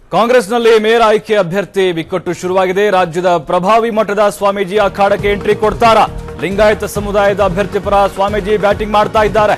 ಕಾಂಗ್ರೆಸ್ನಲ್ಲಿ ಮೇಯರ್ ಆಯ್ಕೆ ಅಭ್ಯರ್ಥಿ ಬಿಕ್ಕಟ್ಟು ಶುರುವಾಗಿದೆ ರಾಜ್ಯದ ಪ್ರಭಾವಿ ಮಠದ ಸ್ವಾಮೀಜಿ ಅಖಾಡಕ್ಕೆ ಎಂಟ್ರಿ ಕೊಡ್ತಾರಾ ಲಿಂಗಾಯತ ಸಮುದಾಯದ ಅಭ್ಯರ್ಥಿ ಪರ ಸ್ವಾಮೀಜಿ ಬ್ಯಾಟಿಂಗ್ ಮಾಡ್ತಾ ಇದ್ದಾರೆ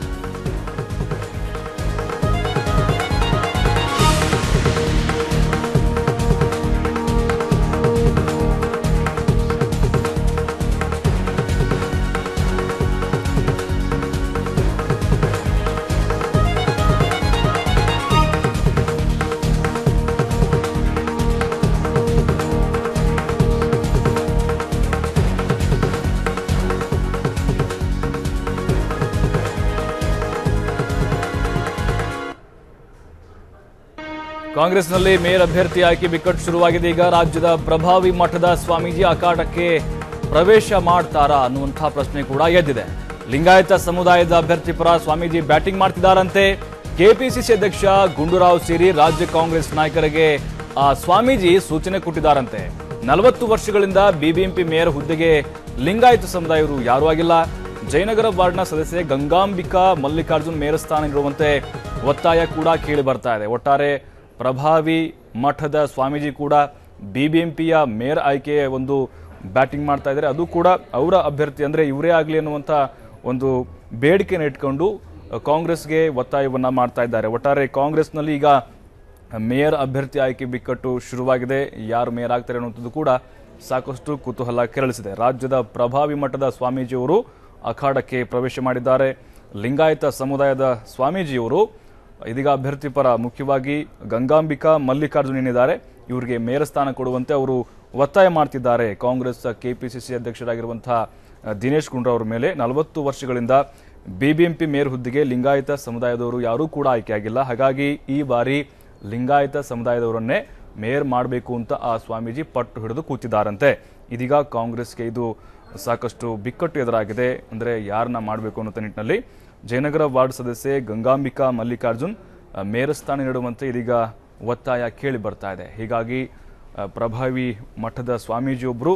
ಕಾಂಗ್ರೆಸ್ನಲ್ಲಿ ಮೇಯರ್ ಅಭ್ಯರ್ಥಿ ಆಯ್ಕೆ ಬಿಕ್ಕಟ್ಟು ಶುರುವಾಗಿದೆ ಈಗ ರಾಜ್ಯದ ಪ್ರಭಾವಿ ಮಠದ ಸ್ವಾಮೀಜಿ ಅಖಾಡಕ್ಕೆ ಪ್ರವೇಶ ಮಾಡ್ತಾರಾ ಅನ್ನುವಂತಹ ಪ್ರಶ್ನೆ ಕೂಡ ಎದ್ದಿದೆ ಲಿಂಗಾಯತ ಸಮುದಾಯದ ಅಭ್ಯರ್ಥಿ ಪರ ಸ್ವಾಮೀಜಿ ಬ್ಯಾಟಿಂಗ್ ಮಾಡ್ತಿದ್ದಾರಂತೆ ಕೆಪಿಸಿಸಿ ಅಧ್ಯಕ್ಷ ಗುಂಡೂರಾವ್ ಸೇರಿ ರಾಜ್ಯ ಕಾಂಗ್ರೆಸ್ ನಾಯಕರಿಗೆ ಆ ಸ್ವಾಮೀಜಿ ಸೂಚನೆ ಕೊಟ್ಟಿದ್ದಾರಂತೆ ನಲವತ್ತು ವರ್ಷಗಳಿಂದ ಬಿಬಿಎಂಪಿ ಮೇಯರ್ ಹುದ್ದೆಗೆ ಲಿಂಗಾಯತ ಸಮುದಾಯವರು ಯಾರೂ ಆಗಿಲ್ಲ ಜಯನಗರ ವಾರ್ಡ್ನ ಸದಸ್ಯೆ ಗಂಗಾಂಬಿಕಾ ಮಲ್ಲಿಕಾರ್ಜುನ್ ಮೇಯರ್ ಸ್ಥಾನ ನೀಡುವಂತೆ ಒತ್ತಾಯ ಕೂಡ ಕೇಳಿ ಬರ್ತಾ ಇದೆ ಒಟ್ಟಾರೆ ಪ್ರಭಾವಿ ಮಠದ ಸ್ವಾಮೀಜಿ ಕೂಡ ಬಿಬಿಎಂಪಿಯ ಮೇಯರ್ ಆಯ್ಕೆ ಒಂದು ಬ್ಯಾಟಿಂಗ್ ಮಾಡ್ತಾ ಇದ್ದಾರೆ ಅದು ಕೂಡ ಅವರ ಅಭ್ಯರ್ಥಿ ಅಂದ್ರೆ ಇವರೇ ಆಗಲಿ ಅನ್ನುವಂಥ ಒಂದು ಬೇಡಿಕೆನ ಇಟ್ಕೊಂಡು ಕಾಂಗ್ರೆಸ್ಗೆ ಒತ್ತಾಯವನ್ನ ಮಾಡ್ತಾ ಇದ್ದಾರೆ ಒಟ್ಟಾರೆ ಕಾಂಗ್ರೆಸ್ನಲ್ಲಿ ಈಗ ಮೇಯರ್ ಅಭ್ಯರ್ಥಿ ಆಯ್ಕೆ ಬಿಕ್ಕಟ್ಟು ಶುರುವಾಗಿದೆ ಯಾರು ಮೇಯರ್ ಆಗ್ತಾರೆ ಅನ್ನುವಂಥದ್ದು ಕೂಡ ಸಾಕಷ್ಟು ಕುತೂಹಲ ಕೆರಳಿಸಿದೆ ರಾಜ್ಯದ ಪ್ರಭಾವಿ ಮಠದ ಸ್ವಾಮೀಜಿಯವರು ಅಖಾಡಕ್ಕೆ ಪ್ರವೇಶ ಮಾಡಿದ್ದಾರೆ ಲಿಂಗಾಯತ ಸಮುದಾಯದ ಸ್ವಾಮೀಜಿಯವರು ಇದೀಗ ಅಭ್ಯರ್ಥಿ ಪರ ಮುಖ್ಯವಾಗಿ ಗಂಗಾಂಬಿಕಾ ಮಲ್ಲಿಕಾರ್ಜುನ್ ಏನಿದ್ದಾರೆ ಇವರಿಗೆ ಮೇಯರ್ ಸ್ಥಾನ ಕೊಡುವಂತೆ ಅವರು ಒತ್ತಾಯ ಮಾಡ್ತಿದ್ದಾರೆ ಕಾಂಗ್ರೆಸ್ ಕೆಪಿಸಿಸಿ ಅಧ್ಯಕ್ಷರಾಗಿರುವಂತಹ ಅಹ್, ದಿನೇಶ್ ಗುಂಡ್ರಾವ್ ಮೇಲೆ ನಲವತ್ತು ವರ್ಷಗಳಿಂದ ಬಿಬಿಎಂಪಿ ಮೇಯರ್ ಹುದ್ದೆಗೆ ಲಿಂಗಾಯತ ಸಮುದಾಯದವರು ಯಾರೂ ಕೂಡ ಆಯ್ಕೆಯಾಗಿಲ್ಲ ಹಾಗಾಗಿ ಈ ಬಾರಿ ಲಿಂಗಾಯತ ಸಮುದಾಯದವರನ್ನೇ ಮೇಯರ್ ಮಾಡಬೇಕು ಅಂತ ಆ ಸ್ವಾಮೀಜಿ ಪಟ್ಟು ಹಿಡಿದು ಕೂತಿದ್ದಾರಂತೆ ಇದೀಗ ಕಾಂಗ್ರೆಸ್ಗೆ ಇದು ಸಾಕಷ್ಟು ಬಿಕ್ಕಟ್ಟು ಎದುರಾಗಿದೆ ಅಂದರೆ ಯಾರನ್ನ ಮಾಡಬೇಕು ಅನ್ನೋ ನಿಟ್ಟಿನಲ್ಲಿ ಜಯನಗರ ವಾರ್ಡ್ ಸದಸ್ಯೆ ಗಂಗಾಂಬಿಕಾ ಮಲ್ಲಿಕಾರ್ಜುನ್ ಅಹ್, ಮೇಯರ್ ಸ್ಥಾನ ನೀಡುವಂತೆ ಇದೀಗ ಒತ್ತಾಯ ಕೇಳಿ ಬರ್ತಾ ಇದೆ ಹೀಗಾಗಿ ಅಹ್, ಪ್ರಭಾವಿ ಮಠದ ಸ್ವಾಮೀಜಿಯೊಬ್ಬರು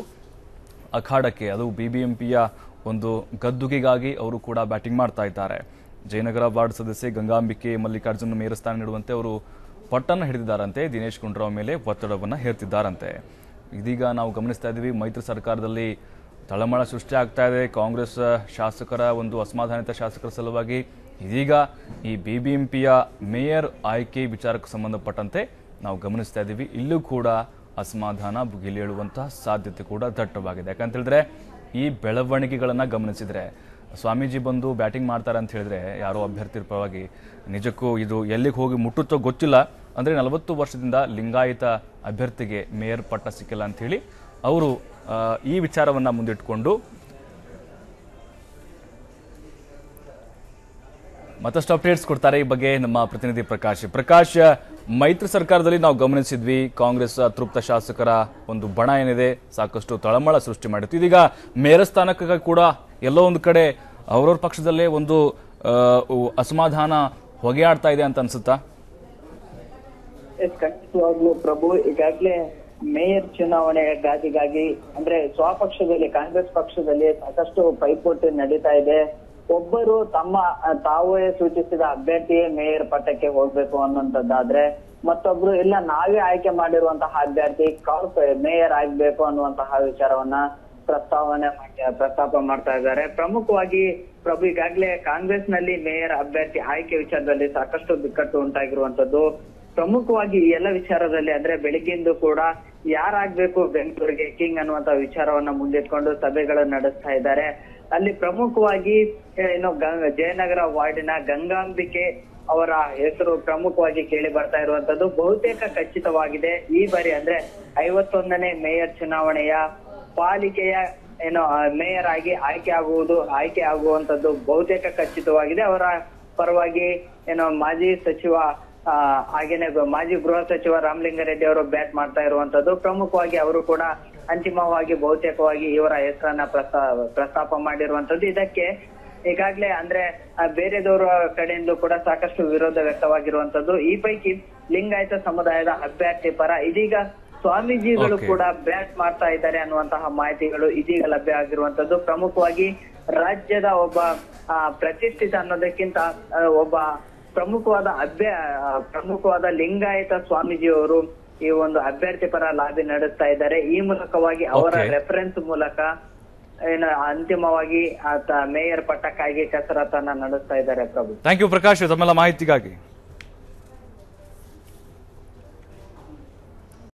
ಅಖಾಡಕ್ಕೆ ಅದು ಬಿಬಿಎಂಪಿಯ ಒಂದು ಗದ್ದುಗೆಗಾಗಿ ಅವರು ಕೂಡ ಬ್ಯಾಟಿಂಗ್ ಮಾಡ್ತಾ ಇದ್ದಾರೆ ಜಯನಗರ ವಾರ್ಡ್ ಸದಸ್ಯೆ ಗಂಗಾಂಬಿಕೆ ಮಲ್ಲಿಕಾರ್ಜುನ ಮೇಯರ್ ಸ್ಥಾನ ನೀಡುವಂತೆ ಅವರು ಪಟ್ಟನ್ನು ಹಿಡಿದಿದ್ದಾರಂತೆ ದಿನೇಶ್ ಗುಂಡ್ರಾವ್ ಮೇಲೆ ಒತ್ತಡವನ್ನು ಹೇರ್ತಿದ್ದಾರಂತೆ ಇದೀಗ ನಾವು ಗಮನಿಸ್ತಾ ಇದ್ದೀವಿ ಮೈತ್ರಿ ಸರ್ಕಾರದಲ್ಲಿ ತಳಮಳ ಸೃಷ್ಟಿ ಆಗ್ತಾ ಇದೆ ಕಾಂಗ್ರೆಸ್ ಶಾಸಕರ ಒಂದು ಅಸಮಾಧಾನಿತ ಶಾಸಕರ ಸಲುವಾಗಿ ಇದೀಗ ಈ ಬಿಬಿಎಂಪಿಯ ಮೇಯರ್ ಆಯ್ಕೆ ವಿಚಾರಕ್ಕೆ ಸಂಬಂಧಪಟ್ಟಂತೆ ನಾವು ಗಮನಿಸ್ತಾ ಇದ್ದೀವಿ ಇಲ್ಲೂ ಕೂಡ ಅಸಮಾಧಾನ ಭುಗಿಲೇಳುವಂತಹ ಸಾಧ್ಯತೆ ಕೂಡ ದಟ್ಟವಾಗಿದೆ ಯಾಕಂತ ಹೇಳಿದ್ರೆ ಈ ಬೆಳವಣಿಗೆಗಳನ್ನ ಗಮನಿಸಿದ್ರೆ ಸ್ವಾಮೀಜಿ ಬಂದು ಬ್ಯಾಟಿಂಗ್ ಮಾಡ್ತಾರೆ ಅಂತ ಹೇಳಿದ್ರೆ ಯಾರೋ ಅಭ್ಯರ್ಥಿ ಪರವಾಗಿ ನಿಜಕ್ಕೂ ಇದು ಎಲ್ಲಿಗೆ ಹೋಗಿ ಮುಟ್ಟುತ್ತೋ ಗೊತ್ತಿಲ್ಲ ಅಂದ್ರೆ ನಲವತ್ತು ವರ್ಷದಿಂದ ಲಿಂಗಾಯತ ಅಭ್ಯರ್ಥಿಗೆ ಮೇಯರ್ ಪಟ್ಟ ಸಿಕ್ಕಿಲ್ಲ ಅಂತ ಹೇಳಿ ಅವರು ಆ, ಈ ವಿಚಾರವನ್ನ ಮುಂದಿಟ್ಕೊಂಡು ಮತ್ತಷ್ಟು ಅಪ್ಡೇಟ್ಸ್ ಕೊಡ್ತಾರೆ ಈ ಬಗ್ಗೆ ನಮ್ಮ ಪ್ರತಿನಿಧಿ ಪ್ರಕಾಶ್ ಪ್ರಕಾಶ್ ಮೈತ್ರಿ ಸರ್ಕಾರದಲ್ಲಿ ನಾವು ಗಮನಿಸಿದ್ವಿ ಕಾಂಗ್ರೆಸ್ ಅತೃಪ್ತ ಶಾಸಕರ ಒಂದು ಬಣ ಏನಿದೆ ಸಾಕಷ್ಟು ತಳಮಳ ಸೃಷ್ಟಿ ಮಾಡಿತ್ತು ಇದೀಗ ಮೇಯರ್ ಸ್ಥಾನಕ್ಕೆ ಕೂಡ ಎಲ್ಲೋ ಒಂದು ಕಡೆ ಅವ್ರವ್ರ ಪಕ್ಷದಲ್ಲೇ ಒಂದು ಆ, ಉ- ಅಸಮಾಧಾನ ಹೊಗೆಯಾಡ್ತಾ ಇದೆ ಅಂತ ಅನ್ಸುತ್ತಾ ಎಸ್ ಖಂಡಿತವಾಗ್ಲೂ ಪ್ರಭು ಈಗಾಗ್ಲೇ ಮೇಯರ್ ಚುನಾವಣೆ ಗಾದಿಗಾಗಿ ಅಂದ್ರೆ ಸ್ವಪಕ್ಷದಲ್ಲಿ ಕಾಂಗ್ರೆಸ್ ಪಕ್ಷದಲ್ಲಿ ಸಾಕಷ್ಟು ಪೈಪೋಟಿ ನಡೀತಾ ಇದೆ ಒಬ್ಬರು ತಮ್ಮ ಆ, ತಾವೇ ಸೂಚಿಸಿದ ಅಭ್ಯರ್ಥಿಯೇ ಮೇಯರ್ ಪಟ್ಟಕ್ಕೆ ಹೋಗ್ಬೇಕು ಅನ್ನುವಂಥದ್ದಾದ್ರೆ ಮತ್ತೊಬ್ರು ಇಲ್ಲ ನಾವೇ ಆಯ್ಕೆ ಮಾಡಿರುವಂತಹ ಅಭ್ಯರ್ಥಿ ಕಾರ್ಪ್ ಮೇಯರ್ ಆಗ್ಬೇಕು ಅನ್ನುವಂತಹ ವಿಚಾರವನ್ನ ಪ್ರಸ್ತಾವನೆ ಮಾಡಿ- ಪ್ರಸ್ತಾಪ ಮಾಡ್ತಾ ಇದ್ದಾರೆ ಪ್ರಮುಖವಾಗಿ ಪ್ರಭು ಈಗಾಗ್ಲೇ ಕಾಂಗ್ರೆಸ್ ನಲ್ಲಿ ಮೇಯರ್ ಅಭ್ಯರ್ಥಿ ಆಯ್ಕೆ ವಿಚಾರದಲ್ಲಿ ಸಾಕಷ್ಟು ಬಿಕ್ಕಟ್ಟು ಉಂಟಾಗಿರುವಂತದ್ದು ಪ್ರಮುಖವಾಗಿ ಈ ಎಲ್ಲ ವಿಚಾರದಲ್ಲಿ ಅಂದ್ರೆ ಬೆಳಿಗ್ಗೆಂದು ಕೂಡ ಯಾರಾಗ್ಬೇಕು ಬೆಂಗಳೂರಿಗೆ ಕಿಂಗ್ ಅನ್ನುವಂತ ವಿಚಾರವನ್ನ ಮುಂದಿಟ್ಕೊಂಡು ಸಭೆಗಳನ್ನು ನಡೆಸ್ತಾ ಇದ್ದಾರೆ ಅಲ್ಲಿ ಪ್ರಮುಖವಾಗಿ ಆ, ಏನು ಗಂಗ ಜಯನಗರ ವಾರ್ಡಿನ ಗಂಗಾಂಬಿಕೆ ಅವರ ಹೆಸರು ಪ್ರಮುಖವಾಗಿ ಕೇಳಿ ಬರ್ತಾ ಇರುವಂತದ್ದು ಬಹುತೇಕ ಖಚಿತವಾಗಿದೆ ಈ ಬಾರಿ ಅಂದ್ರೆ ಐವತ್ತೊಂದನೇ ಮೇಯರ್ ಚುನಾವಣೆಯ ಪಾಲಿಕೆಯ ಏನು ಆ, ಮೇಯರ್ ಆಗಿ ಆಯ್ಕೆ ಆಗುವುದು ಆಯ್ಕೆ ಆಗುವಂತದ್ದು ಬಹುತೇಕ ಖಚಿತವಾಗಿದೆ ಅವರ ಪರವಾಗಿ ಏನು ಮಾಜಿ ಸಚಿವ ಆ, ಹಾಗೇನೆ ಗ- ಮಾಜಿ ಗೃಹ ಸಚಿವ ರಾಮಲಿಂಗಾರೆಡ್ಡಿ ಅವರು ಬ್ಯಾಟ್ ಮಾಡ್ತಾ ಇರುವಂತದ್ದು ಪ್ರಮುಖವಾಗಿ ಅವರು ಕೂಡ ಅಂತಿಮವಾಗಿ ಬಹುತೇಕವಾಗಿ ಇವರ ಹೆಸರನ್ನ ಪ್ರಸ್ತಾ ಪ್ರಸ್ತಾಪ ಮಾಡಿರುವಂತದ್ದು ಇದಕ್ಕೆ ಈಗಾಗ್ಲೇ ಅಂದ್ರೆ ಆ, ಬೇರೆದವರ ಕಡೆಯಿಂದ ಕೂಡ ಸಾಕಷ್ಟು ವಿರೋಧ ವ್ಯಕ್ತವಾಗಿರುವಂತದ್ದು ಈ ಪೈಕಿ ಲಿಂಗಾಯತ ಸಮುದಾಯದ ಅಭ್ಯರ್ಥಿ ಪರ ಇದೀಗ ಸ್ವಾಮೀಜಿಗಳು Okay. ಕೂಡ ಬ್ಯಾಟ್ ಮಾಡ್ತಾ ಇದ್ದಾರೆ ಅನ್ನುವಂತಹ ಮಾಹಿತಿಗಳು ಇದೀಗ ಲಭ್ಯ ಆಗಿರುವಂತದ್ದು ಪ್ರಮುಖವಾಗಿ ರಾಜ್ಯದ ಒಬ್ಬ ಆ, ಪ್ರತಿಷ್ಠಿತ ಅನ್ನೋದಕ್ಕಿಂತ ಆ, ಒಬ್ಬ ಪ್ರಮುಖವಾದ ಅಭ್ಯ ಆ, ಪ್ರಮುಖವಾದ ಲಿಂಗಾಯತ ಸ್ವಾಮೀಜಿಯವರು ಈ ಒಂದು ಅಭ್ಯರ್ಥಿ ಪರ ಲಾಬಿ ನಡೆಸ್ತಾ ಇದ್ದಾರೆ ಈ ಮೂಲಕವಾಗಿ ಅವರ Okay. ರೆಫರೆನ್ಸ್ ಮೂಲಕ ಏನ ಅಂತಿಮವಾಗಿ ಆತ ಮೇಯರ್ ಪಟ್ಟಕ್ಕಾಗಿ ಕಸರತ್ತನ್ನ ನಡೆಸ್ತಾ ಇದ್ದಾರೆ ಪ್ರಭು ಥ್ಯಾಂಕ್ ಯು ಪ್ರಕಾಶ್ ತಮ್ಮೆಲ್ಲ ಮಾಹಿತಿಗಾಗಿ